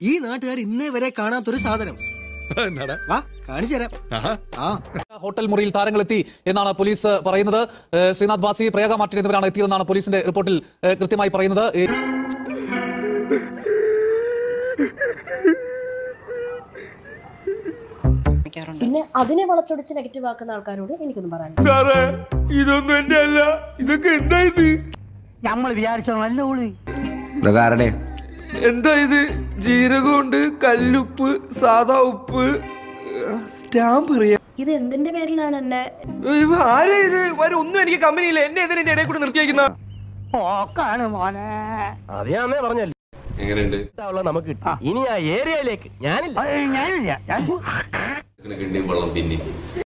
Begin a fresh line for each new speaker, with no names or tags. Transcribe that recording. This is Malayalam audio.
ഈ നാട്ടുകാർ ഇന്നേ വരെ കാണാത്തൊരു സാധനം
എന്നാടാ
വാ കാണിച്ചു തരാം
ആഹാ.
ആ
ഹോട്ടൽ മുറിയിൽ താരങ്ങളെത്തി എന്നാണ് പോലീസ് പറയുന്നത് ഏഹ് ശ്രീനാഥ് ബാസി പ്രയാഗ മാർട്ടിൻ എന്നിവരാണ് എത്തിയതെന്നാണ് പോലീസിന്റെ റിപ്പോർട്ടിൽ ഏഹ് കൃത്യമായി പറയുന്നത് ഈ-
പിന്നെ അതിനെ വളച്ചൊടിച്ച് നെഗറ്റീവ് ആക്കുന്ന ആൾക്കാരോട് എനിക്കൊന്നും പറയാനില്ല
സാറേ ഇതൊന്നും എന്റെ അല്ല ഇതൊക്കെ എന്താ ഇത്
നമ്മൾ വിചാരിച്ചോളല്ല ഉള്ളി
ഇതൊക്കെ
എന്താ ഇത് ജീരകമുണ്ട് കല്ലുപ്പ് സാദാ ഉപ്പ് സ്റ്റാമ്പ് അറിയാം
ഇത് എന്തിന്റെ പേരിലാണ് എന്നെ
ഇവ ആരാ ഇത് വരെ ഒന്നും എനിക്ക് കമ്പനിയില്ല എന്നെ എന്തിനാ എന്റെ ഇടയിൽ കൂടെ നിർത്തിയേക്കുന്ന
പോക്കാണ് മോനെ
അറിയാമേ പറഞ്ഞല്ലേ
എങ്ങനെയുണ്ട്
നമുക്ക് കിട്ടി ഇനി ആ ഏരിയയിലേക്ക് ഞാനില്ല
ഞാനില്ല ഞാൻ
കിണ്ടിയും വെള്ളം പിന്നെ